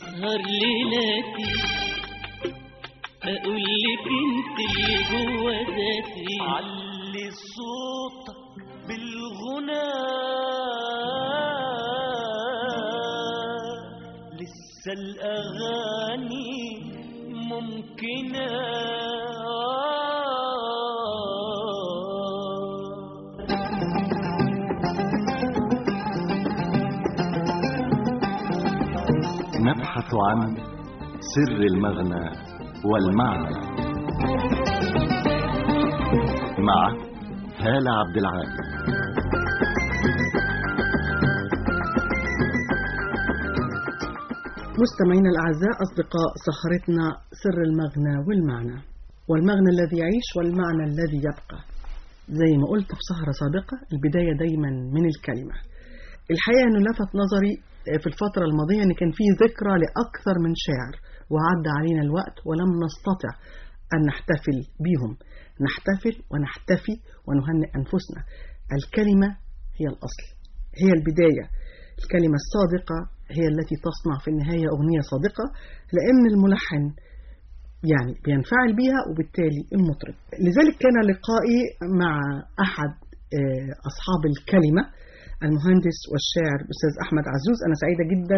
تسهر ليلاتي اقول لك انت اللي جوه ذاتي علي صوتك بالغنى لسه الأغاني ممكنة نبحث عن سر المغنى والمعنى مع هالة عبد العال مستمعينا الأعزاء أصدقاء سهرتنا سر المغنى والمعنى والمغنى الذي يعيش والمعنى الذي يبقى زي ما قلت في سهرة سابقة البداية دايما من الكلمة الحقيقة أنه لفت نظري في الفترة الماضية أن كان في ذكرى لأكثر من شاعر وعدى علينا الوقت ولم نستطع أن نحتفل بهم نحتفل ونحتفي ونهنئ أنفسنا الكلمة هي الأصل هي البداية الكلمة الصادقة هي التي تصنع في النهاية أغنية صادقة لأن الملحن يعني بينفعل بها وبالتالي المطرب لذلك كان لقائي مع أحد آه، أصحاب الكلمة المهندس والشاعر الأستاذ أحمد عزوز أنا سعيدة جدا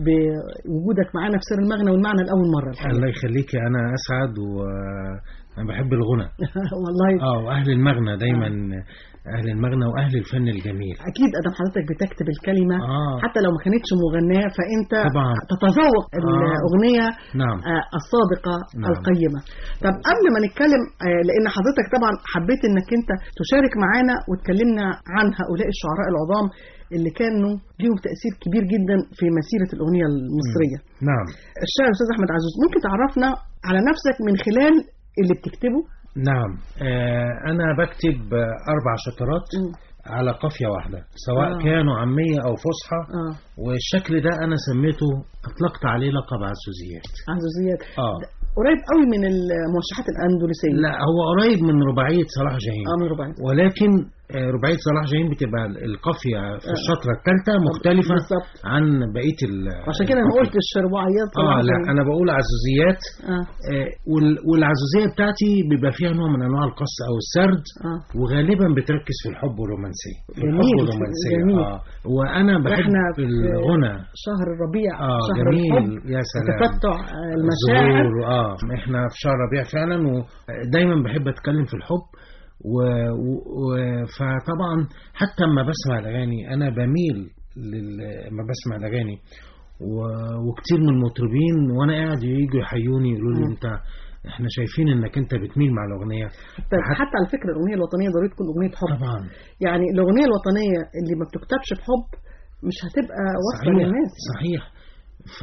بوجودك معنا في سر المغنى والمعنى لأول مرة الحقيقة. الله يخليكي انا اسعد وانا بحب الغنى والله اه واهل المغنى دايما اهل المغنى واهل الفن الجميل أكيد أدم حضرتك بتكتب الكلمة اه حتى لو ما كانتش مغنية فأنت طبعا تتذوق الأغنية نعم آه، الصادقة نعم. القيمة طب قبل ما نتكلم آه، لأن حضرتك طبعا حبيت أنك أنت تشارك معانا وتكلمنا عن هؤلاء الشعراء العظام اللي كانوا ليهم تأثير كبير جدا في مسيرة الأغنية المصرية نعم الشاعر الأستاذ أحمد عزوز ممكن تعرفنا على نفسك من خلال اللي بتكتبه نعم آه انا بكتب آه، اربع شطرات على قافية واحدة سواء آه. كانوا عامية او فصحى آه والشكل ده انا سميته اطلقت عليه لقب عزوزيات عزوزيات اه قريب قوي من الموشحات الأندلسية لا هو قريب من رباعية صلاح جاهين اه من رباعي ولكن آه، رباعية صلاح جاهين بتبقى القافية في آه. الشطرة الثالثة مختلفة بالظبط عن بقية ال عشان كده انا قلت الشربوعيات اه لا انا بقول عزوزيات اه آه، وال- والعزوزية بتاعتي بيبقى فيها نوع من انواع القص او السرد اه وغالبا بتركز في الحب والرومانسية في جميل، الحب والرومانسية جميل. اه وانا بحب احنا في الغنى شهر الربيع اه شهر جميل الحب يا سلام تفتع آه، المشاعر الزهور اه احنا في شهر ربيع فعلا ودايما بحب اتكلم في الحب و... و... و... فطبعا حتى لما بسمع الاغاني انا بميل لل... لما بسمع الاغاني و... وكتير من المطربين وانا قاعد يجوا يحيوني يقولوا لي مم. انت احنا شايفين انك انت بتميل مع الاغنيه طيب حتى- حتى على فكره الاغنيه الوطنيه ضروري تكون اغنيه حب طبعا يعني الاغنيه الوطنيه اللي ما بتكتبش بحب مش هتبقى واصله صحيح للناس صحيح ف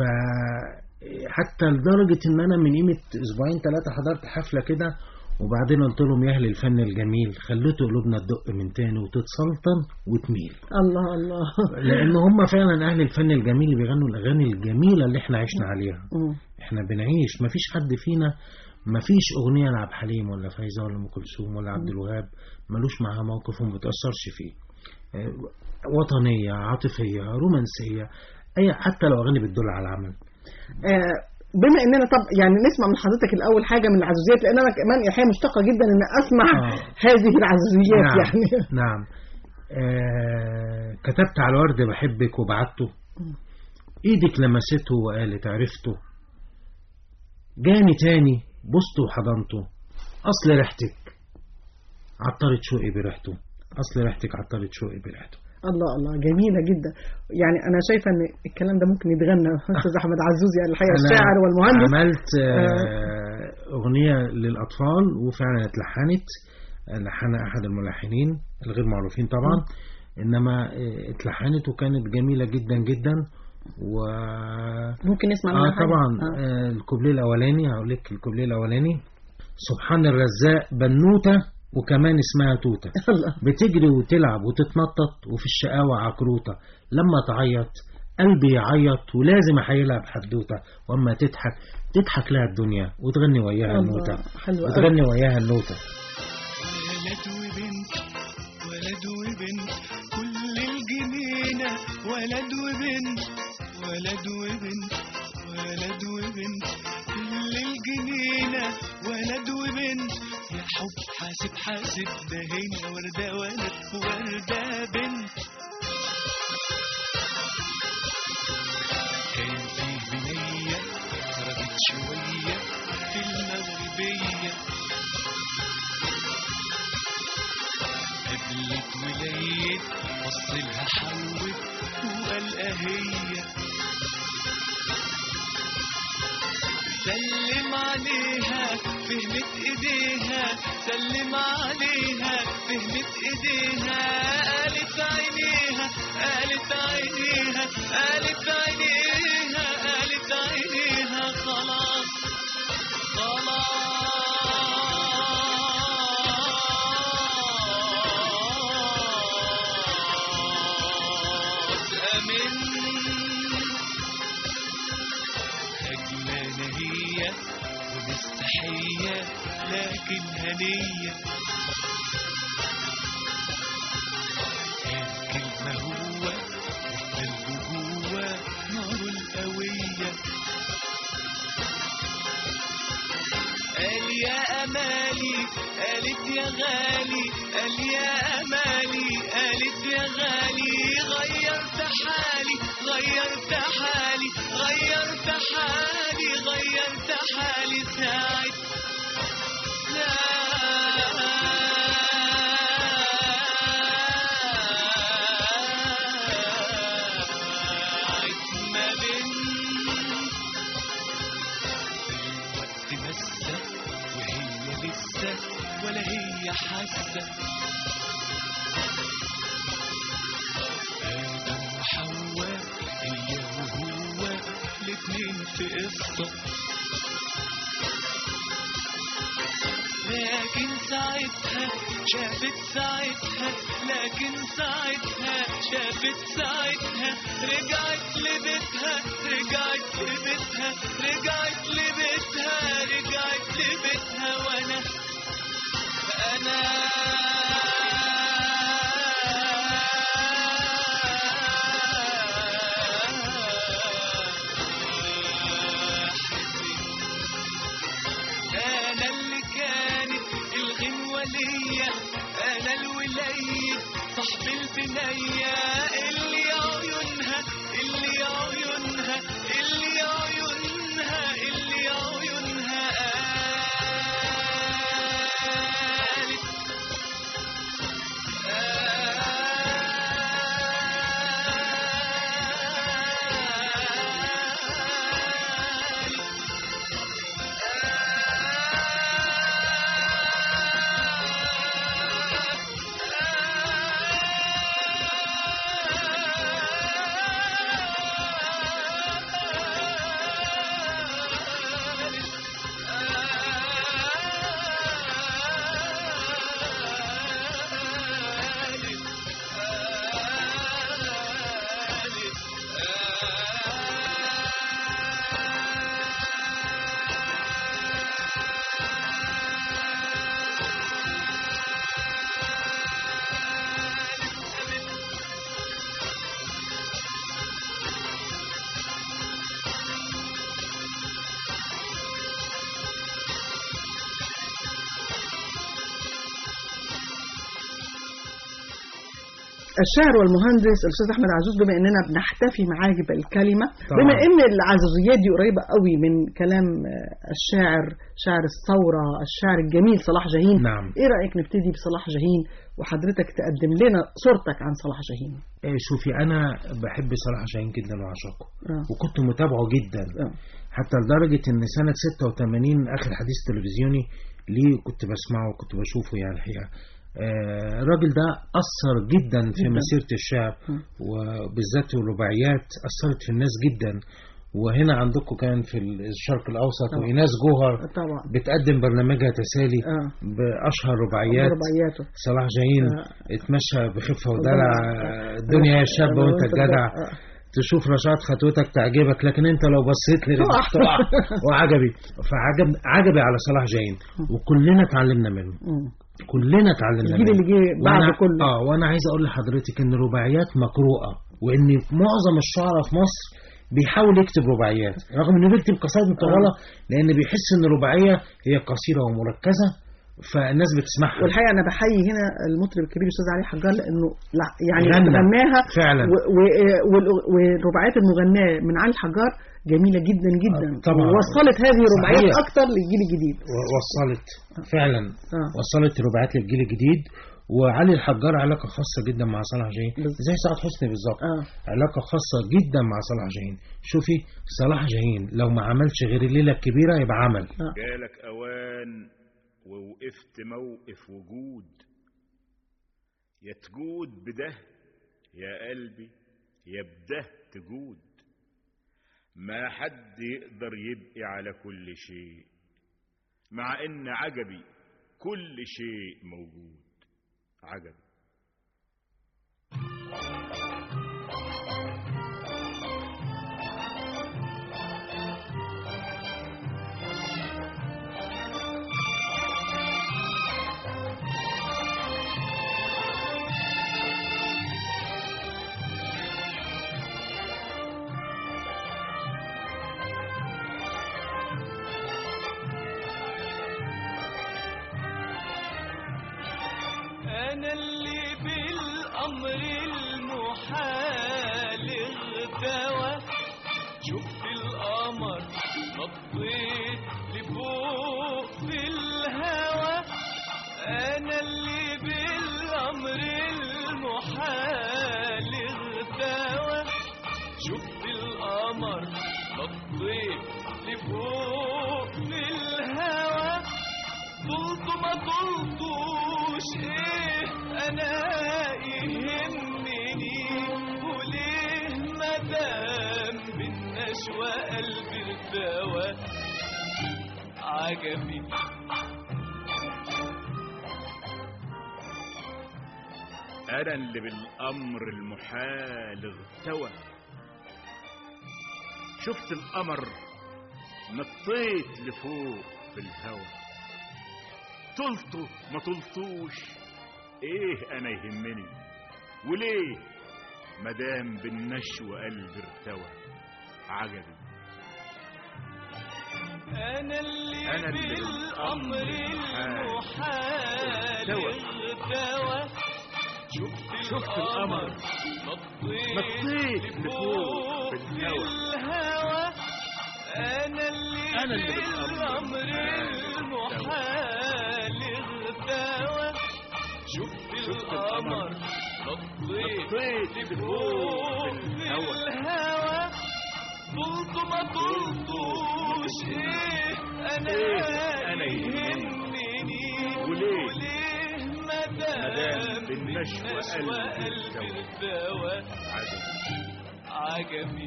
حتى لدرجة إن أنا من قيمة أسبوعين ثلاثة حضرت حفلة كده وبعدين قلت لهم يا أهل الفن الجميل خليتوا قلوبنا تدق من تاني وتتسلطن وتميل الله الله لأن هم فعلا أهل الفن الجميل اللي بيغنوا الأغاني الجميلة اللي إحنا عشنا عليها مم. إحنا بنعيش مفيش حد فينا مفيش أغنية لعبد الحليم ولا فايزة ولا أم كلثوم ولا عبد الوهاب ملوش معاها موقف وما بتأثرش فيه آه، وطنية عاطفية رومانسية أي حتى لو أغاني بتدل على العمل آه بما اننا طب يعني نسمع من حضرتك الاول حاجه من العزوزيات لان انا كمان الحقيقه مشتاقه جدا ان اسمع آه. هذه العزوزيات نعم يعني نعم آه كتبت على الورد بحبك وبعته ايدك لمسته وقالت عرفته جاني تاني بصته وحضنته اصل ريحتك عطرت شوقي بريحته اصل ريحتك عطرت شوقي بريحته الله الله جميلة جدا يعني أنا شايفة إن الكلام ده ممكن يتغنى أستاذ أحمد عزوز يعني الحقيقة أنا الشاعر والمهندس عملت آه أغنية للأطفال وفعلا اتلحنت لحنها أحد الملحنين الغير معروفين طبعا إنما آه، اتلحنت وكانت جميلة جدا جدا و ممكن نسمع آه منها حاجة؟ طبعا آه. آه الكوبليه الأولاني هقول لك الكوبليه الأولاني سبحان الرزاق بنوتة وكمان اسمها توتة الله بتجري وتلعب وتتنطط وفي الشقاوة عكروتة لما تعيط قلبي يعيط ولازم احيلها بحدوتة واما تضحك تضحك لها الدنيا وتغني وياها النوتة الله حلو أوي. وتغني وياها النوتة ولد وبنت ولد وبنت كل الجنينة ولد وبنت ولد وبنت ولد وبنت للجنينة ولد وبنت يا حب حاسب حاسب ده هنا وردة ولد وردة بنت كان في بنية خرجت شوية في المغربية قبلت وليت بصلها حوت وقال هي سلم عليها فهمت ايديها سلم عليها فهمت ايديها قالت عينيها قالت عينيها قالت عينيها قالت عينيها خلاص خلاص امنت خجلانة هي ومستحية لكن هنية الكلمة هو والقلب جوا نار القوية قال يا أمالي قالت يا غالي قال يا أمالي قالت يا غالي غيرت حالي غيرت حالي غيرت حالي غيرت حالي ساعة ساعة ما بنت الوقت مسة وهي لسه ولا هي حاسة آدم وحواء هي وهو الاتنين في قصة لكن ساعتها شافت ساعتها لكن ساعتها شافت ساعتها رجعت لبيتها رجعت لبيتها رجعت لبيتها رجعت لبيتها وانا انا انا اللي كانت الغنوة ليا انا الوليد صاحب البنية اللي عيونها اللي عيونها اللي عيونها اللي عيونها قالت قالت الشاعر والمهندس الاستاذ احمد عزوز بما اننا بنحتفي معاجب الكلمه طبعاً. بما ان العزوزيات دي قريبه قوي من كلام آه، الشاعر شاعر الثوره الشاعر الجميل صلاح جاهين نعم. ايه رايك نبتدي بصلاح جاهين وحضرتك تقدم لنا صورتك عن صلاح جاهين إيه، شوفي انا بحب صلاح جاهين جدا وعشقه آه. وكنت متابعه جدا آه. حتى لدرجة ان سنة 86 اخر حديث تلفزيوني ليه كنت بسمعه وكنت بشوفه يعني الحقيقة آه، الراجل ده أثر جدا في جداً. مسيرة الشعر م. وبالذات الرباعيات أثرت في الناس جدا وهنا عندكم كان في الشرق الأوسط طبعاً. وإيناس جوهر طبعا بتقدم برنامجها تسالي آه. بأشهر رباعيات رباعياته صلاح جاهين آه. اتمشى بخفة ودلع ودلع. الدنيا يا شاب وانت وأنت الجدع آه. تشوف رشاد خطوتك تعجبك لكن انت لو بصيت لي تقع. تقع وعجبي فعجب عجبي على صلاح جاهين وكلنا اتعلمنا منه مم. كلنا اتعلمنا الجيل منه اللي جه بعد وأنا- كله اه وانا عايز اقول لحضرتك ان الرباعيات مقروءه وان معظم الشعراء في مصر بيحاول يكتب رباعيات رغم انه بيكتب قصائد مطوله لان بيحس ان الرباعيه هي قصيره ومركزه فالناس بتسمعها والحقيقه انا بحيي هنا المطرب الكبير الاستاذ علي حجار لانه لا يعني غنى. غناها فعلا. و- و- وال- والرباعيات المغناه من علي الحجار جميله جدا جدا آه، طبعاً. ووصلت هذه الرباعيات صحيح. اكتر للجيل الجديد و- وصلت فعلا آه. وصلت الرباعيات للجيل الجديد وعلي الحجار علاقه خاصه جدا مع صلاح جاهين بالظبط. زي سعاد حسني بالظبط اه علاقه خاصه جدا مع صلاح جاهين شوفي صلاح جاهين لو ما عملش غير الليله الكبيره يبقى عمل جالك اوان ووقفت موقف وجود يا تجود بده يا قلبي يا بده تجود ما حد يقدر يبقي على كل شيء مع ان عجبي كل شيء موجود عجبي أنا اللي بالأمر المحال اغتوى شفت القمر نطيت لفوق في الهوى أنا اللي بالأمر المحال اغتوى شفت القمر نطيت لفوق في الهوى طلت ما طلتوش ايه انا يهمني وليه مدام بالنشوى قلبي ارتوى عجبي انا اللي بالامر المحال اغتوى شفت القمر نطيت لفوق في الهوى طلته ما طلتوش ايه انا يهمني وليه مدام بالنشوى قلبي ارتوى عجبي انا اللي, أنا اللي بالامر بالأمر المحال اغتوى. اغتوى شفت, شفت القمر نطيت نطيت لفوق في الهوى. الهوى انا اللي, أنا اللي بالامر بالأمر المحال اغتوى شفت شفت القمر القمر. نطيت نطيت لفوق لفوق في في الهوى. الهوى طلت ما طلتوش ايه انا إيه أنا يهمني وليه؟ وليه مدام مدام بالنشوى بالنشوى قلبي قلبي ارتوى. ارتوى عجبي عجبي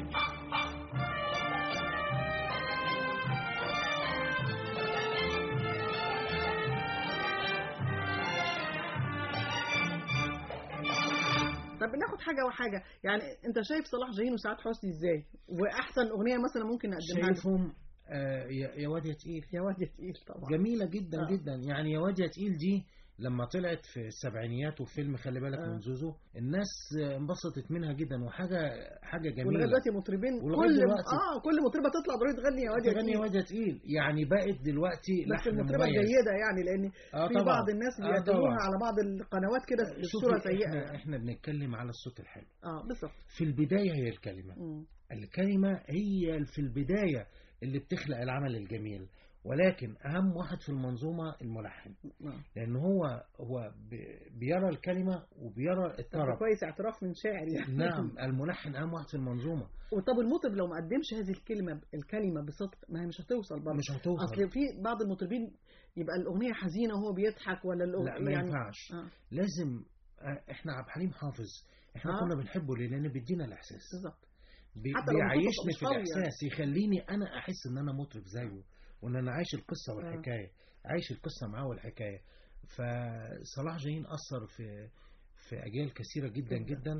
طب ناخد حاجه وحاجه يعني انت شايف صلاح جاهين وسعاد حسني ازاي واحسن اغنيه مثلا ممكن نقدمها له؟ شايفهم آه يا يا واد يا تقيل يا واد يا تقيل طبعا جميلة جدا آه. جدا يعني يا واد يا تقيل دي لما طلعت في السبعينيات وفيلم خلي بالك آه. من زوزو الناس آه، انبسطت منها جدا وحاجة حاجة ولغايه جميلة دلوقتي مطربين ولغاية كل دلوقتي. اه كل مطربه تطلع ضروري تغني يا واد يا تغني يا تقيل واد يا تقيل يعني بقت دلوقتي بس لحن المطربه مميز. الجيده يعني لان آه في طبعا. بعض الناس آه بيقدموها طبعا. على بعض القنوات كده بصوره شوفي سيئه احنا, يعني. احنا بنتكلم على الصوت الحلو اه بالظبط في البداية هي الكلمة مم. الكلمة هي في البداية اللي بتخلق العمل الجميل ولكن أهم واحد في المنظومة الملحن آه. لأن هو هو بي- بيرى الكلمة وبيرى طب الطرب كويس اعتراف من شاعر يعني نعم الملحن أهم واحد في المنظومة وطب المطرب لو ما قدمش هذه الكلمه الكلمه بصدق ما هي مش هتوصل برضه مش هتوصل اصل في بعض المطربين يبقى الاغنيه حزينه وهو بيضحك ولا الاغنيه لا ما يعني ينفعش آه. لازم آه، احنا عبد الحليم حافظ احنا آه. كنا بنحبه ليه لأن بيدينا الإحساس بالظبط بي- حتى لو بيعيشني صوته مش في قوي الإحساس يخليني أنا أحس إن أنا مطرب زيه وإن أنا عايش القصة آه. والحكاية عايش القصة معاه والحكاية فصلاح جاهين أثر في في أجيال كثيرة جدا جدا. جدا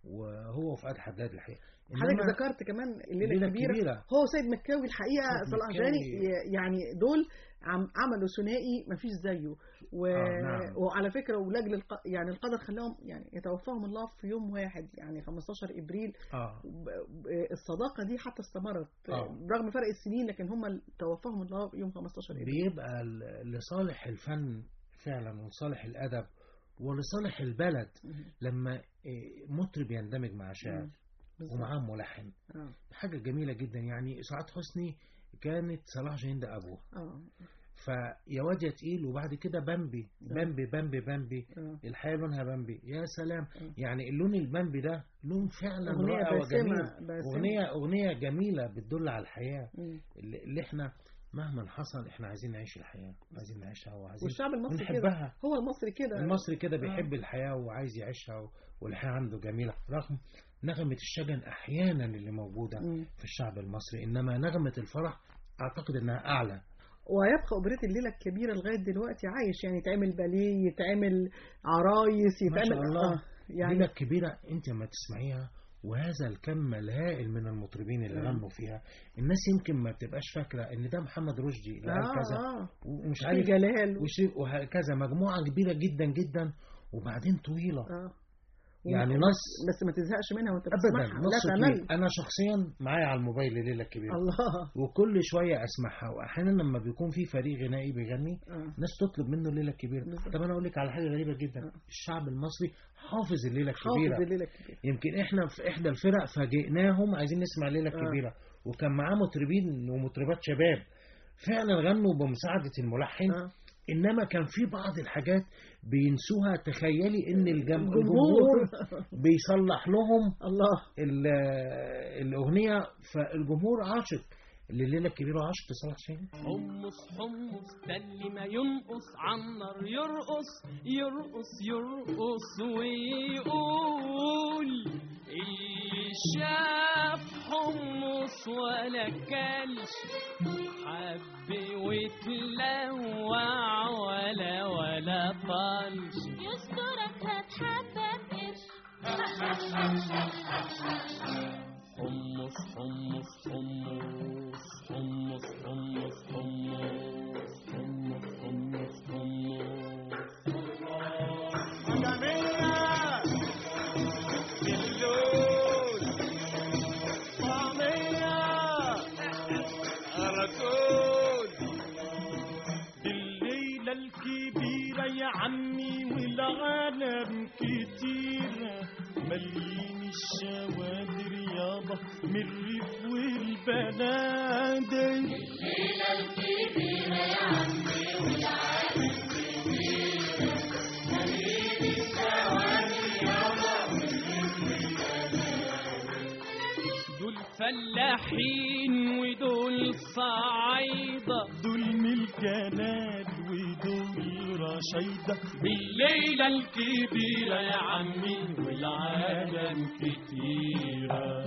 وهو فؤاد حداد الحقيقه حضرتك إنما ذكرت كمان الليله الليلة الكبيره الكبيرة. هو سيد مكاوي الحقيقه سيد صلاح مكاوي. جاني ي- يعني دول عم عملوا ثنائي مفيش زيه و... آه، نعم. وعلى فكره ولاجل الق... يعني القدر خلاهم يعني يتوفاهم الله في يوم واحد يعني 15 ابريل اه ب- ب- الصداقه دي حتى استمرت آه. رغم فرق السنين لكن هم ال- توفاهم الله يوم 15 ابريل بيبقى ل- لصالح الفن فعلا ولصالح الادب ولصالح البلد لما إيه، مطرب يندمج مع شاعر بالظبط. ومعاه ملحن اه حاجه جميله جدا يعني سعاد حسني كانت صلاح جاهين ده ابوه اه فيا واد يا تقيل وبعد كده بامبي بامبي بامبي بامبي آه. الحياه لونها بامبي يا سلام يعني اللون البامبي ده لون فعلا أغنية رائع باسمة- وجميل باسمة. اغنيه اغنيه جميله بتدل على الحياه مم. اللي اللي احنا مهما حصل احنا عايزين نعيش الحياه عايزين نعيشها وعايزين والشعب المصري كده ونحبها هو المصري كده المصري كده بيحب الحياة وعايز يعيشها و- والحياة عنده جميلة رغم نغمة الشجن أحيانا اللي موجودة مم. في الشعب المصري إنما نغمة الفرح أعتقد إنها أعلى ويبقى اوبريت الليله الكبيره لغايه دلوقتي عايش يعني يتعمل باليه يتعمل عرايس ما يتعمل شاء الله آه يعني ليلة كبيرة أنت ما تسمعيها وهذا الكم الهائل من المطربين اللي مم. غنوا فيها الناس يمكن ما بتبقاش فاكرة إن ده محمد رشدي اللي قال آه، كذا آه. ومش في عارف جلال وشي- وهكذا مجموعة كبيرة جدا جدا وبعدين طويلة اه يعني و- نص بس ما تزهقش منها وانت ابدا بتسمعها لا نص تمل طويل انا شخصيا معايا على الموبايل الليله الكبيره الله وكل شويه اسمعها واحيانا لما بيكون في فريق غنائي بيغني آه. ناس تطلب منه الليله الكبيره بالظبط. طب انا اقول لك على حاجه غريبه جدا الشعب المصري حافظ الليله الكبيره حافظ الليله الكبيره يمكن احنا في احدى الفرق فاجئناهم عايزين نسمع الليله آه. الكبيره وكان معاه مطربين ومطربات شباب فعلا غنوا بمساعده الملحن آه. انما كان في بعض الحاجات بينسوها تخيلي ان الجم... الجمهور. الجمهور بيصلح لهم الله ال- الأغنية فالجمهور عاشق لليلة الكبيرة عاشق لصلاح جاهين حمص حمص ده اللي ما ينقص عمر يرقص يرقص يرقص ويقول اللي شاف حمص ولا كلش حب وتلوع ولا ولا طلش يسترك هتحبب قرش حمص حمص حمص حمص حمص حمص حمص حمص حمص الليلة الكبيرة يا عمي والعالم كتيرة مليين الشوادر يابا من الريف والبنادق دول فلاحين ودول صعايدة دول من الجلال ودول رشيدة بالليلة الكبيرة يا عمي والعالم كتيرة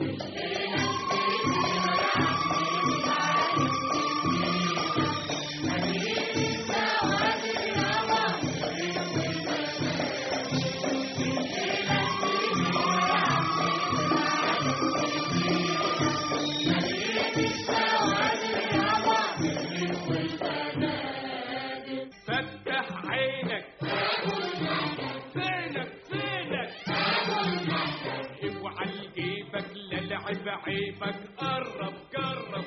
فتح عينك فينك فينك اوعى لجيبك لا لعب عيبك قرب قرب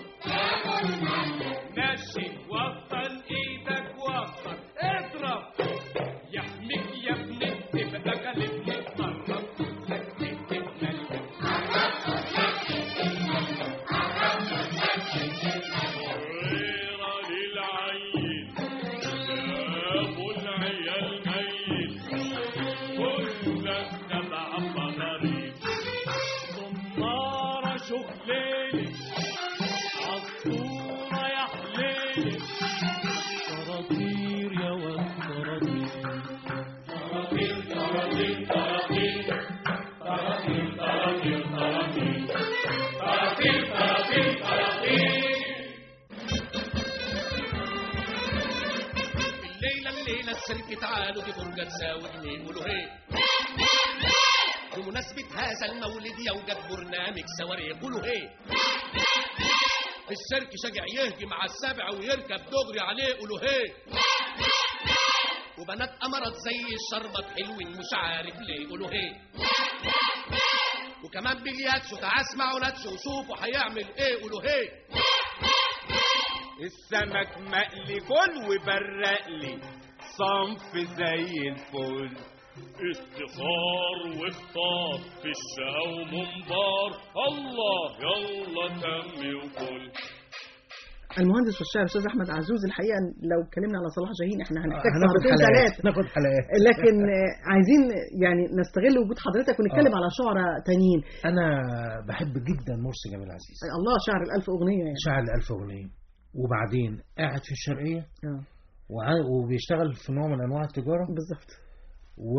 ماشي وطن ايدك وطن اضرب يحميك يا ابني تبقى غالبني قرب لك تتملك صغيرة للعين ابو العيال ميت كلنا تبع بغريب صنارة شغليلي عصفورة يا حليلي طراطير يا واد طراطير طراطير طراطير طراطير طراطير طراطير طراطير طراطير طراطير طراطير الليلة الليلة السلك تعالوا دي فرجة تساوي اتنين قولوا هي بمناسبة هذا المولد يوجد برنامج صواريخ قولوا ايه السيرك شجع يهجم على السبع ويركب دغري عليه قولوا ايه وبنات أمرت زي الشربط حلوين مش عارف ليه قولوا ايه وكمان بلياتشو تعال اسمعوا ناتشو وشوفوا هيعمل ايه قولوا ايه السمك مقلي كل وبرق لي صنف زي الفل استخار واختار في الشقا ومنبار الله يلا تم وكل المهندس والشاعر الاستاذ احمد عزوز الحقيقه لو اتكلمنا على صلاح جاهين احنا هنحتاج هناخد ساعتين حلقات ثلاثه ناخد حلقات لكن آه، عايزين يعني نستغل وجود حضرتك ونتكلم آه. على شعراء تانيين انا بحب جدا مرسي جميل عزيز الله شعر الألف أغنية يعني شاعر الألف أغنية وبعدين قاعد في الشرقية آه. وع- وبيشتغل في نوع من أنواع التجارة بالظبط و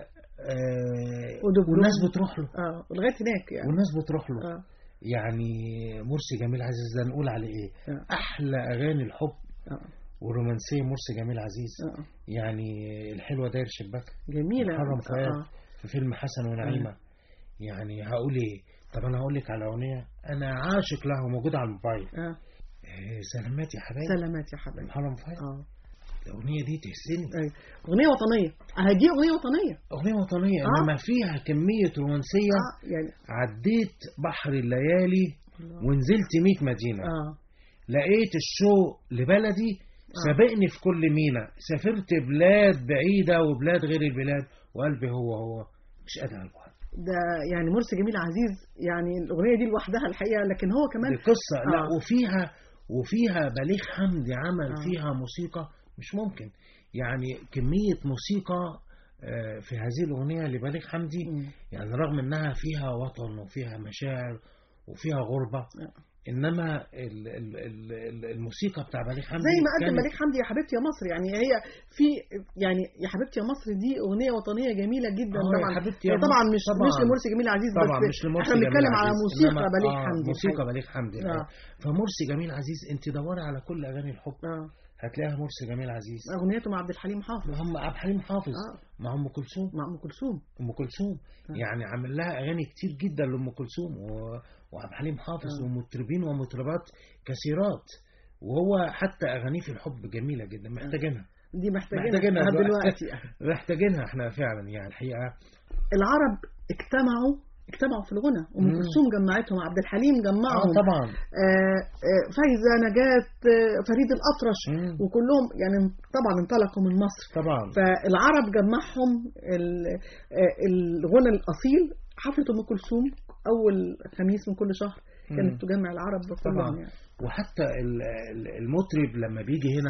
آه، ودبلوم. والناس بتروح له اه لغاية هناك يعني والناس بتروح له اه يعني مرسي جميل عزيز ده نقول عليه ايه آه. احلى اغاني الحب اه والرومانسيه مرسي جميل عزيز اه يعني الحلوه داير شباك جميلة محرم فؤاد آه. في فيلم حسن ونعيمه يعني هقول ايه طب انا هقول لك على اغنيه انا عاشق لها وموجوده على الموبايل اه إيه سلامات يا حبايبي سلامات يا حبيبي محرم فؤاد اه الاغنيه دي تهزني أيوة. أغنية وطنية اه دي أغنية وطنية اغنيه وطنيه آه. انما فيها كميه رومانسيه اه يعني عديت بحر الليالي ونزلت 100 مدينه اه لقيت الشوق لبلدي سابقني في كل مينا سافرت بلاد بعيدة وبلاد غير البلاد وقلبي هو هو مش قادر على البحر ده يعني مرسي جميل عزيز يعني الأغنية دي لوحدها الحقيقة لكن هو كمان دي قصة لا آه. وفيها وفيها بليغ حمدي عمل آه. فيها موسيقى مش ممكن يعني كمية موسيقى آه، في هذه الأغنية لبليغ حمدي مم. يعني رغم إنها فيها وطن وفيها مشاعر وفيها غربة إنما ال- ال- ال- ال- الموسيقى بتاع بليغ حمدي زي ما قدم كانت- مليك حمدي يا حبيبتي يا مصر يعني هي في يعني يا حبيبتي يا مصر دي اغنيه وطنيه جميله جدا آه، يا طبعا حبيبتي يا هي طبعا مصر، مش طبعاً. مش لمرسي جميل عزيز طبعا بس مش لمرسي احنا جميل بنتكلم على عزيز، موسيقى إنما- بليغ آه، حمدي موسيقى الحقيقة. بليغ حمدي آه. الحقيقة. فمرسي جميل عزيز انت دوري على كل اغاني الحب اه هتلاقيها مرسي جميل عزيز اغنيته مع عبد الحليم حافظ ما هم عبد الحليم حافظ آه. مع ام كلثوم مع ام كلثوم ام كلثوم يعني عامل لها اغاني كتير جدا لام كلثوم و... وعبد الحليم حافظ آه. ومطربين ومطربات كثيرات وهو حتى اغانيه في الحب جميله جدا محتاجينها دي محتاجينها محتاجينها لحد دلوقتي. دلوقتي محتاجينها احنا فعلا يعني الحقيقه العرب اجتمعوا اجتمعوا في الغنى ام مم. كلثوم جمعتهم عبد الحليم جمعهم اه طبعا آه، آه، فايزه نجاة آه، فريد الاطرش مم. وكلهم يعني طبعا انطلقوا من مصر طبعا فالعرب جمعهم ال- آه، الغنى الاصيل حفله ام كلثوم اول خميس من كل شهر كانت مم. تجمع العرب طبعا كلهم يعني وحتى ال- ال- المطرب لما بيجي هنا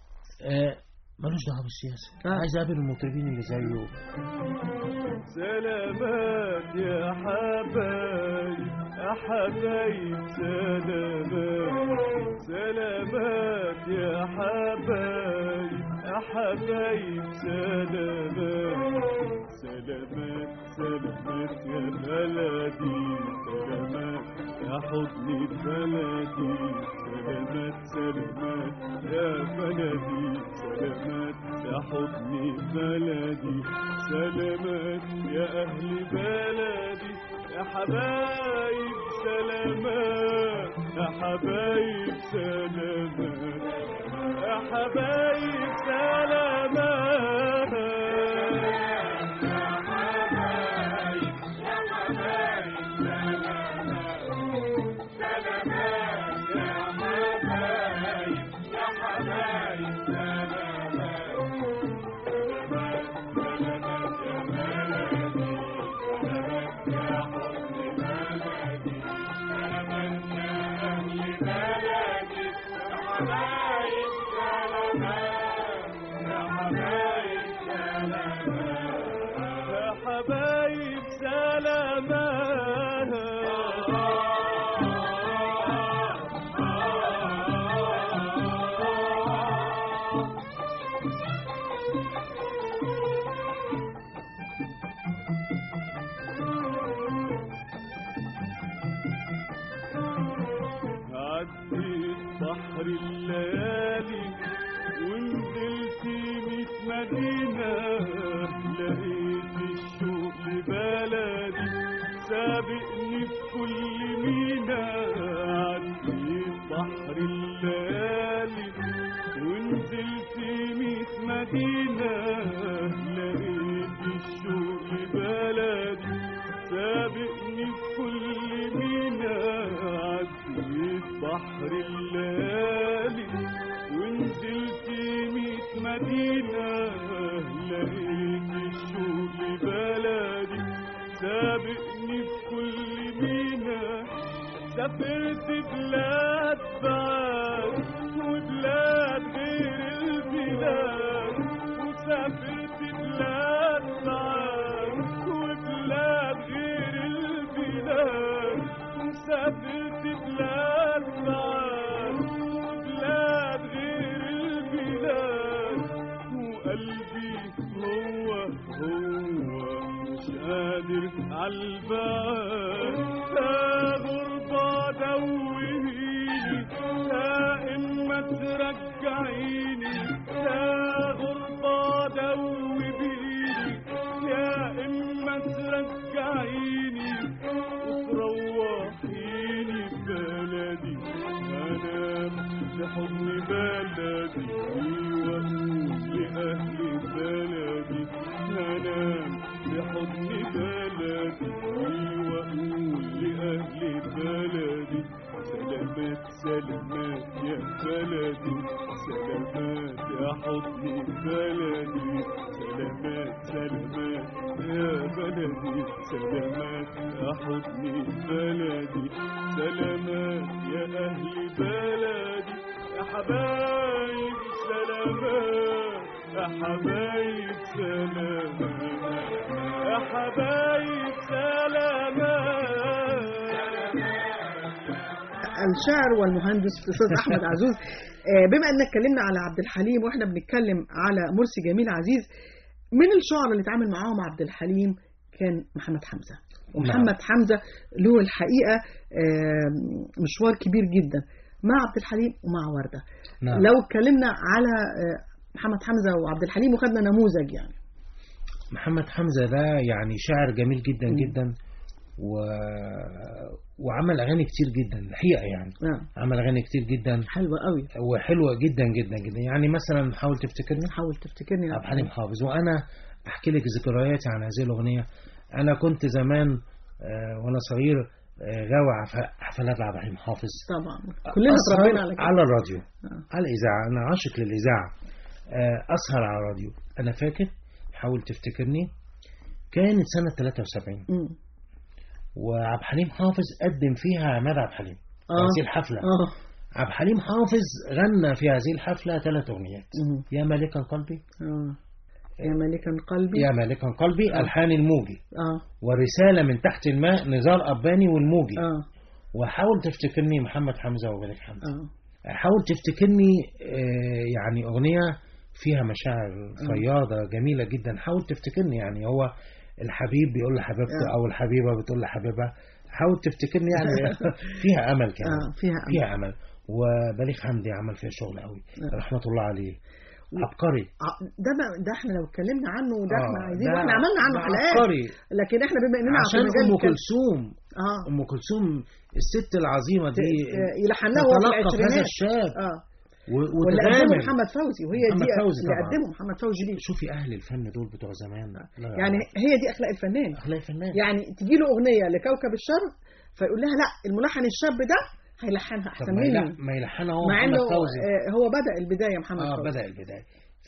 آه، ملوش دعوه بالسياسه آه. عايز اقابل المطربين اللي زيه سلامات يا حبايب يا حبايب سلامات سلامات يا حبايب يا حبايب سلامات سلامات سلامات يا بلدي سلامات يا حضني بلدي سلامات سلامات يا بلدي سلامات يا حضني بلدي سلامات يا أهل بلدي يا حبايب سلامات يا حبايب سلامات يا حبايب سلامات يا حبايب يا حبايب سلامات سلامات يا حبايب يا حبايب سلامات يا حبايب سلامات عديت بحر الليالي ونزلت ميت مدينة لقيت الشوق لبلدي مدينة لقيت الشوق بلدي سابقني في كل مينا عديت بحر الليالي ونزلت ميت مدينة لقيت الشوق بلدي سابقني في كل مينا سافرت بلاد بعاد وبلاد غير البلاد وسافرت بلاد بعاد وبلاد غير البلاد وسافرت بلاد بعاد وبلاد غير البلاد وقلبي هو هو مش قادر عالبال لا غربة دوهيني لا إما ترجعيني لا غربة دوبيني يا إما ترجعيني وتروحيني بلدي أنام لحضن بلدي وأقول لأهل بلدي أنام لحضن بلدي وأقول لأهل بلدي سلامات سلامات يا بلدي سلامات يا حضن بلدي سلامات سلامات يا بلدي سلامات يا حضن بلدي سلامات يا أهل بلدي يا حبايب سلامات يا حبايب سلامات يا حبايب سلامات الشاعر والمهندس الاستاذ احمد عزوز آه، بما انك اتكلمنا على عبد الحليم واحنا بنتكلم على مرسي جميل عزيز من الشعراء اللي اتعامل معاهم عبد الحليم كان محمد حمزه ومحمد حمزه له الحقيقه آه، مشوار كبير جدا مع عبد الحليم ومع ورده نعم. لو اتكلمنا على آه، محمد حمزه وعبد الحليم وخدنا نموذج يعني محمد حمزة ده يعني شاعر جميل جدا جدا و... وعمل أغاني كتير جدا الحقيقة يعني نعم عمل أغاني كتير جدا حلوه قوي وحلوة جدا جدا جدا يعني مثلا حاول تفتكرني حاول تفتكرني عبد الحليم حافظ وأنا أحكي لك ذكرياتي عن هذه الأغنية أنا كنت زمان آه، وأنا صغير آه، غاوي عف- حفلات عبد الحليم حافظ طبعا كلنا أسهر اتربينا على كده على الراديو آه. على الإذاعة أنا عاشق للإذاعة آه، أسهر على الراديو أنا فاكر حاول تفتكرني كانت سنة 73 مم. وعبد الحليم حافظ قدم فيها عماد عبد الحليم في آه. هذه الحفلة اه عبد الحليم حافظ غنى في هذه الحفلة ثلاث أغنيات مم. يا مالكا قلبي اه يا ملكا قلبي يا مالكا قلبي آه. ألحان الموجي اه ورسالة من تحت الماء نزار أباني والموجي اه وحاول تفتكرني محمد حمزة وملك حمزة اه حاول تفتكرني آه، يعني أغنية فيها مشاعر فياضة جميلة جدا حاول تفتكرني يعني هو الحبيب بيقول لحبيبته آه. أو الحبيبة بتقول لحبيبها حاول تفتكرني يعني فيها أمل كمان اه فيها أمل. فيها أمل وبليغ حمدي عمل فيها شغل قوي آه. رحمة الله عليه عبقري ع- ده ما ده احنا لو اتكلمنا عنه ده آه، احنا عايزين ده- واحنا عملنا عنه ده حلقات عبقري لكن احنا بما اننا عشان في مجال أم الكلام- كلثوم اه أم كلثوم الست العظيمة دي ت- يلحن لها وهو في تتلقف هذا العشرينات الشاب اه و- واللي قدمه وتغامر محمد فوزي وهي محمد دي فوزي اللي طبعاً. قدمه محمد فوزي ليه شوفي أهل الفن دول بتوع زمان لا يعني هي دي اخلاق الفنان أخلاق فنان يعني تجي له اغنيه لكوكب الشرق فيقول لها لا الملحن الشاب ده هيلحنها طب احسن ما مني يلح- ما يلحنها هو مع محمد انه فوزي آه، هو بدا البدايه محمد اه فوزي بدأ البداية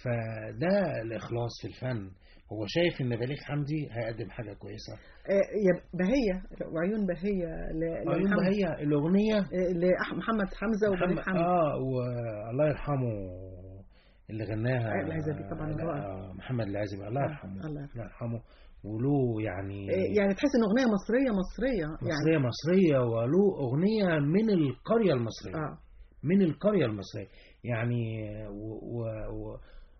فده الإخلاص في الفن هو شايف إن بليغ حمدي هيقدم حاجة كويسة آه، يا بهيه وعيون بهيه ل- عيون لمحمد- هي الأغنية آه، لمحمد حمزه وبليغ محمد حمزه اه والله يرحمه اللي غناها آه، العزبي طبعاً لا، رائع. آه، محمد العزبي الله يرحمه الله الله يرحمه. يرحمه وله يعني آه، يعني تحس ان اغنيه مصريه مصريه يعني مصرية مصرية وله أغنية من القرية المصرية اه من القرية المصرية يعني و و و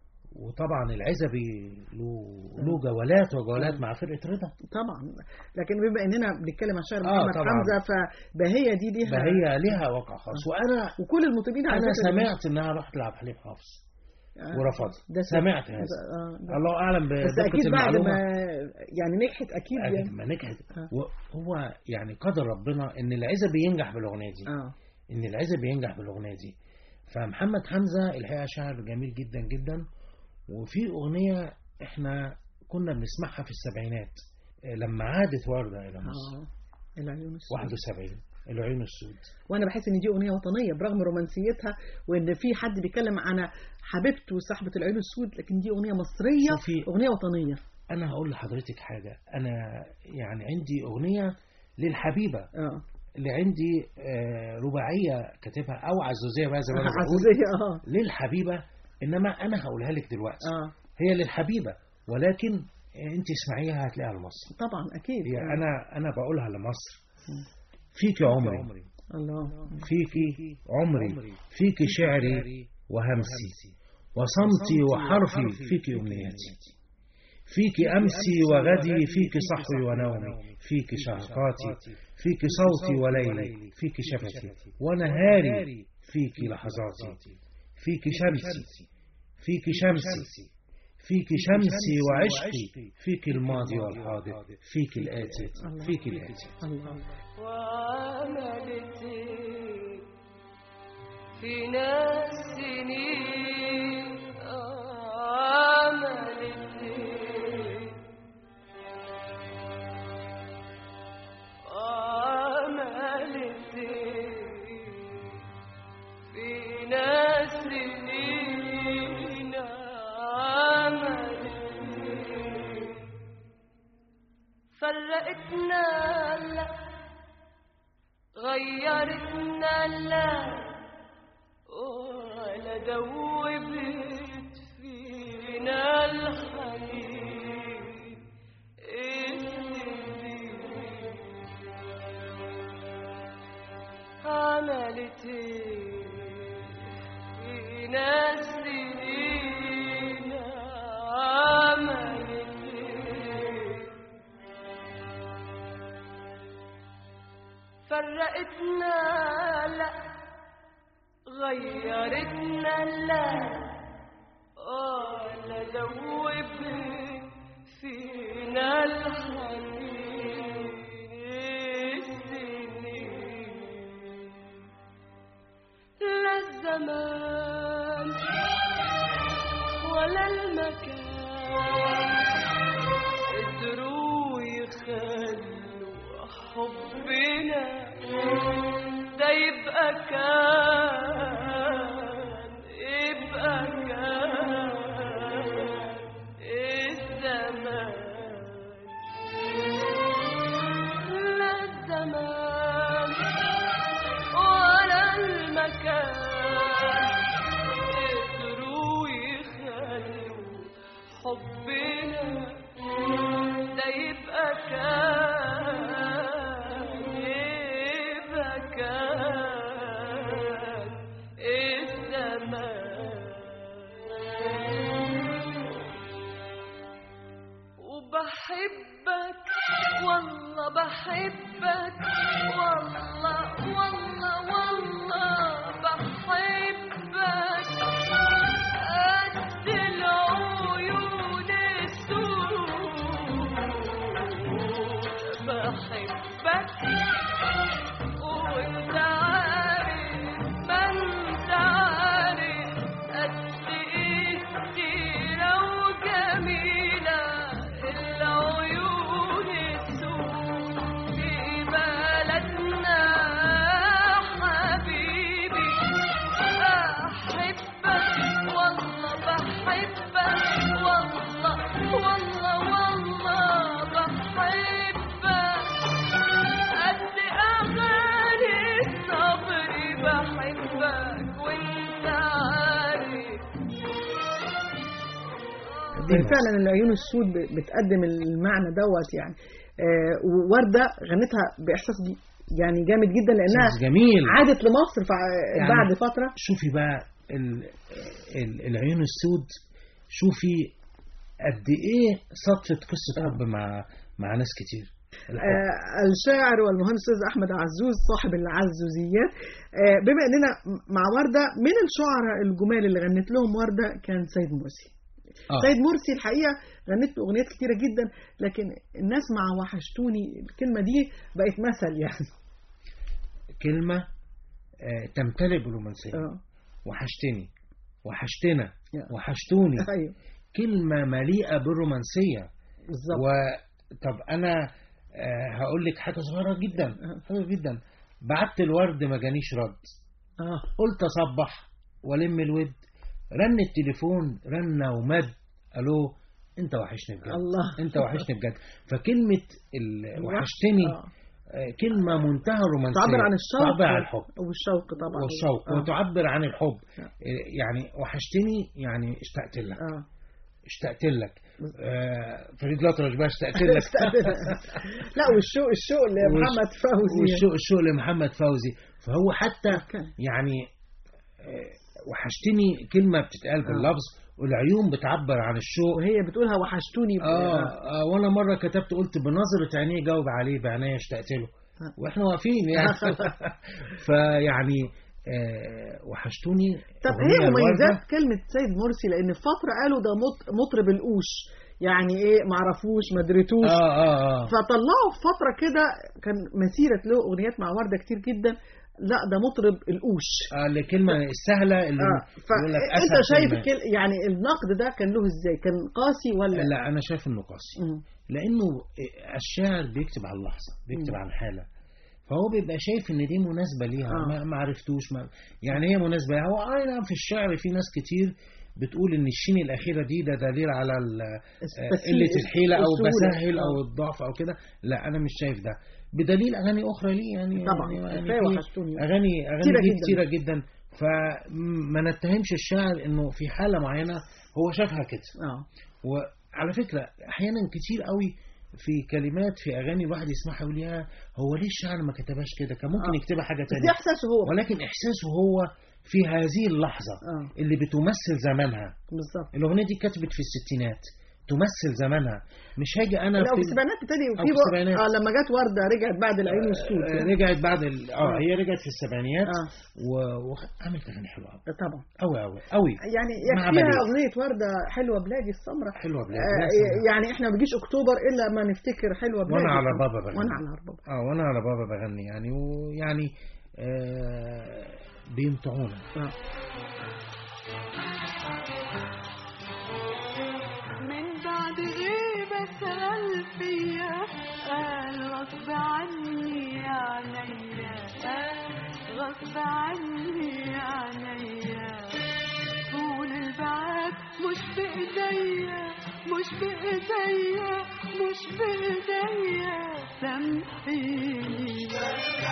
وطبعا العزبي له له جولات وجولات مع فرقة رضا طبعا لكن بما اننا بنتكلم عن شعر آه، محمد طبعاً. حمزه فبهيه دي ليها فهي ليها وقع خاص وأنا وكل المطربين على أنا فكرة سمعت إنها رحت لعب حليم حافظ آه، ورفضت ده سمعت ده- هذا آه، ده- الله أعلم بس بدقة اكيد بعد المعلومة ما يعني نجحت اكيد بعد يعني ما نجحت آه. وهو يعني قدر ربنا إن العزبي ينجح بالأغنية دي اه ان العزب ينجح بالاغنيه دي فمحمد حمزه الحقيقه شاعر جميل جدا جدا وفي أغنية إحنا كنا بنسمعها في السبعينات آه، لما عادت وردة إلى مصر اه العيون السود 71 العيون السود وانا بحس ان دي اغنيه وطنيه برغم رومانسيتها وان في حد بيتكلم عن حبيبته صاحبه العيون السود لكن دي اغنيه مصريه شوفي- اغنيه وطنيه أنا هقول لحضرتك حاجة أنا يعني عندي أغنية للحبيبة اه اللي عندي آه، رباعية كاتبها أو عزوزية بقى زي ما أنا بقول عزوزيه اه للحبيبة إنما أنا هقولها لك دلوقتي اه هي للحبيبة ولكن أنت اسمعيها هتلاقيها لمصر طبعا اكيد هي آه. أنا أنا بقولها لمصر فيك عمري الله فيك عمري فيك شعري وهمسي وصمتي وحرفي فيك أمنياتي فيك أمسي وغدي فيك صحوي ونومي فيك شهقاتي فيك صوتي وليلي فيك شفتي ونهاري فيك لحظاتي فيك شمسي فيك شمسي فيك شمسي وعشقي فيك الماضي والحاضر فيك الآتي فيك الآتي الله وعملتي في ناس سنين عملتي عملتي في ناس سنين عملتي فرقتنا لا غيرتنا لا ولا دوبت فينا الحنين السنين عملت إيه فينا سنين عملت إيه فرقتنا لا غيرتنا لا ولا دوبت فينا الحنين السنين لا الزمان ولا المكان قدروا يخلوا حبنا ده يبقى كان يبقى كان الزمان لا الزمان ولا المكان قدروا يخلوا حبنا ده يبقى كان يبقى كان الزمان وبحبك والله بحبك والله والله والله بحبك قد العيون السود بحبك وانت عارف ما انت عارف قد ايه كتيرة وجميلة العيون السود في بلدنا حبيبي أحبك والله بحبك والله والله والله بحبك قد أغاني الصبر بحبك وانت عارف فعلا العيون السود ب- بتقدم المعنى دوت يعني آه، ووردة غنتها بإحساس دي يعني جامد جدا لأنها إحساس جميل. عادت لمصر فع- يعني بعد فترة شوفي بقى ال ال العيون السود شوفي قد ايه صدفة قصة حب مع مع ناس كتير الحب. آه، الشاعر والمهندس أستاذ أحمد عزوز صاحب العزوزيات آه، بما أننا مع وردة من الشعراء الجمال اللي غنت لهم وردة كان سيد مرسي آه. سيد مرسي الحقيقة غنت له أغنيات كتيرة جدا لكن الناس مع وحشتوني الكلمة دي بقت مثل يعني كلمة آه، تمتلئ بالرومانسية اه وحشتني وحشتنا يا. وحشتوني ايوه كلمة مليئة بالرومانسية بالظبط وطب أنا آه، هقول لك حاجة صغيرة جدا صغيرة جدا بعت الورد ما جانيش رد اه قلت أصبح ولم الود رن التليفون رن ومد ألو أنت وحشني بجد الله. أنت وحشني بجد فكلمة ال- وحشتني آه. آه، كلمة منتهى الرومانسية تعبر عن الشوق تعبر عن الحب والشوق طبعا والشوق آه. وتعبر عن الحب آه. آه، يعني وحشتني يعني اشتقت لك اه اشتقت لك آه، فريد الأطرش بقى اشتقت لك لا والشوق الشوق لمحمد فوزي والشوق الشوق لمحمد فوزي فهو حتى أوكي. يعني آه، وحشتني كلمة بتتقال باللفظ والعيون بتعبر عن الشوق وهي بتقولها وحشتوني ب- آه, آه وانا مره كتبت قلت بنظره عينيه جاوب عليه بعناية اشتقت له واحنا واقفين يعني فيعني آه وحشتوني طب أغنية هي مميزات الوردة. كلمة سيد مرسي لأن في فترة قالوا ده مط- مطرب القوش يعني ايه معرفوش ما دريتوش اه اه اه فطلعوا في فترة كده كان مسيرة له أغنيات مع وردة كتير جدا لا ده مطرب القوش آه الكلمة السهلة اللي اه يقول لك فانت أسهل شايف كلمة. كل يعني النقد ده كان له ازاي كان قاسي ولا لا أنا شايف إنه قاسي مم. لأنه الشاعر بيكتب على اللحظة بيكتب مم. عن حالة فهو بيبقى شايف ان دي مناسبه ليها آه. ما, ما عرفتوش ما يعني هي مناسبه هو اي نعم في الشعر في ناس كتير بتقول ان الشين الاخيره دي ده دليل على ال- آه، بس- قله الحيله او السهولة. بسهل او آه. الضعف او كده لا انا مش شايف ده بدليل اغاني اخرى ليه يعني طبعا يعني كفايه في وحشتوني اغاني اغاني كتيرة دي جداً. كتيره جدا فما نتهمش الشاعر انه في حاله معينه هو شافها كده اه وعلى فكرة أحيانا كتير قوي في كلمات في أغاني الواحد يسمعها يقول يا هو ليه الشاعر ما كتبهاش كده كان ممكن آه. يكتبها حاجة بس دي تانية احساسه هو ولكن إحساسه هو في هذه اللحظة اه اللي بتمثل زمانها بالظبط الأغنية دي كتبت في الستينات تمثل زمانها مش هاجي أنا لا في في السبعينات ابتدي أو وفي في بق- السبعينات. اه لما جت ورده رجعت بعد العين والسود آه، رجعت بعد ال... اه هي رجعت في السبعينات اه و- وعملت أغاني حلوة أوي طبعا أوي أوي أوي يعني مع يكفيها بليغ. اغنيه ورده حلوه بلادي السمراء حلوة بلاد آه يا سلام. يعني احنا ما بيجيش اكتوبر الا ما نفتكر حلوه بلادي وانا على السمراء. بابا بغني وانا على بابا اه وانا على بابا بغني يعني ويعني آه بيمتعونا آه. من بعد غيبة سأل فيا قال غصب عني يا عينيا قال غصب عني يا عينيا طول البعاد مش بإيديا مش بإيديا مش بإيديا سامحيني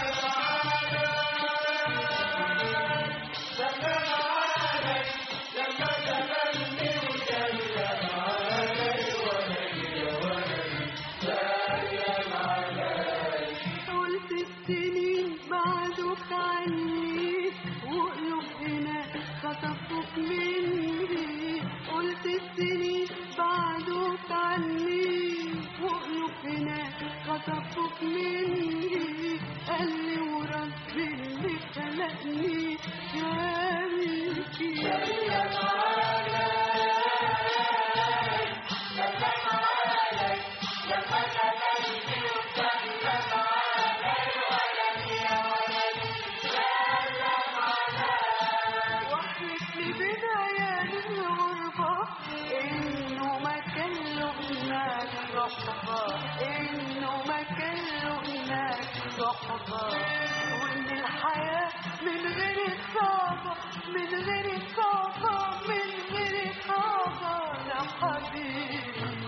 قلت السنين بعدك عني وقلوب هنا خطفوك مني قلت السنين بعدك عني وقلوب هنا خطفوك مني قال لي ورب اللي خلقني شاركي وحيتني بداية الغربة إنه ما كان له هناك صحبة إنه ما كان له هناك صحبة وإن الحياة من غير صعبة من غير صعبة من غير صعبة يا حبيبي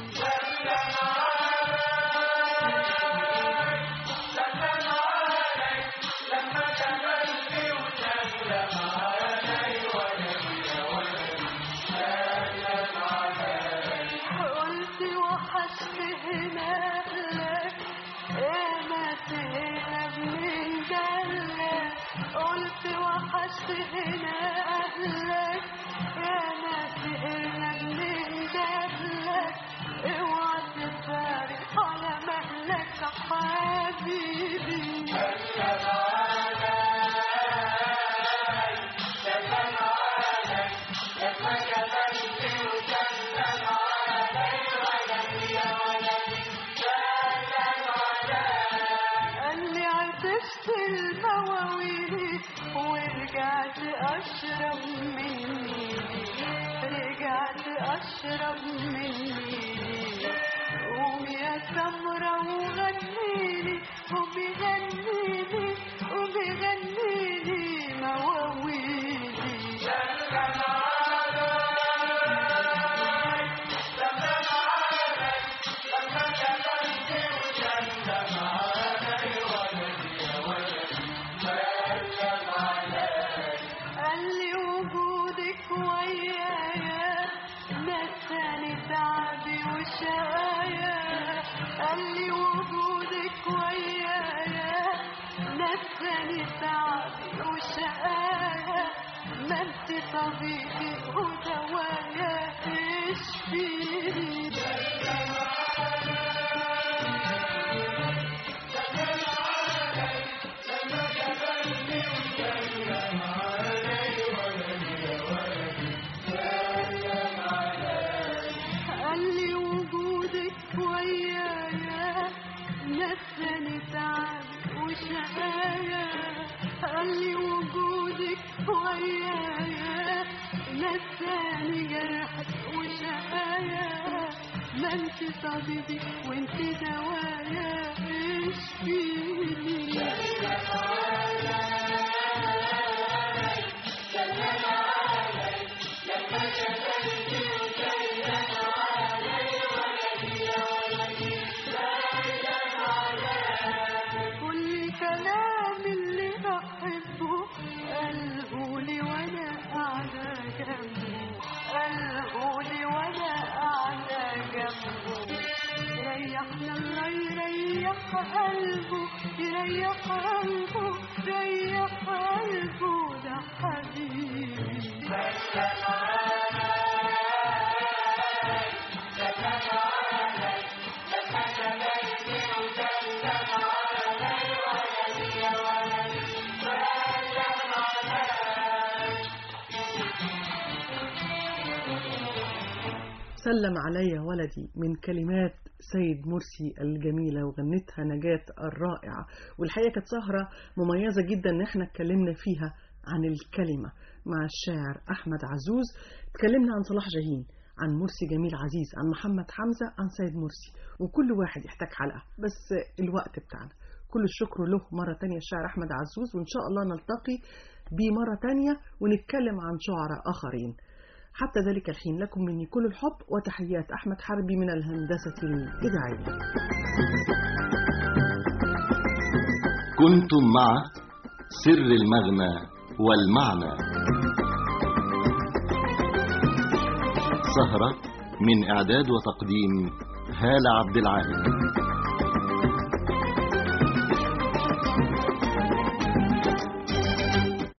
قلت وحشت هنا لك يا ما سهنا من دلك قلت وحشت هنا أهلك يا ما سهنا من دلك اوعى تفارق على مهلك حبيبي قال لي عطشت المواويل ورجعت اشرب مني رجعت اشرب تشرب مني قوم يا سمرة وغنيلي وبيغنيلي وبيغنيلي مواويلي قال لي وجودك ويايا نساني تعبي وشقايا قال لي وجودك ويايا نساني تعبي وشقايا ما انت طبيبي ودوايا اشفيني قال لي وجودك ويايا نساني تعبي وشقايا قال لي وجودك ويايا نساني جرحك وشقايا ما انت طبيبي وانت دوايا اشفيني كل كلام اللي بحبه قاله لي وانا قاعدة جنبه قاله لي وانا قاعدة جنبه ريحنا الله يريح قلبه يريح قلبه يريح قلبه ده حبيبي سلم علي ولدي من كلمات سيد مرسي الجميلة وغنتها نجاة الرائعة والحقيقة كانت سهرة مميزة جدا ان احنا اتكلمنا فيها عن الكلمة مع الشاعر أحمد عزوز اتكلمنا عن صلاح جاهين عن مرسي جميل عزيز عن محمد حمزة عن سيد مرسي وكل واحد يحتاج حلقة بس الوقت بتاعنا كل الشكر له مرة تانية الشاعر أحمد عزوز وإن شاء الله نلتقي بيه مرة تانية ونتكلم عن شعراء آخرين حتى ذلك الحين لكم مني كل الحب وتحيات أحمد حربي من الهندسة الإذاعية كنتم مع سر المغنى والمعنى سهرة من إعداد وتقديم هالة عبد العال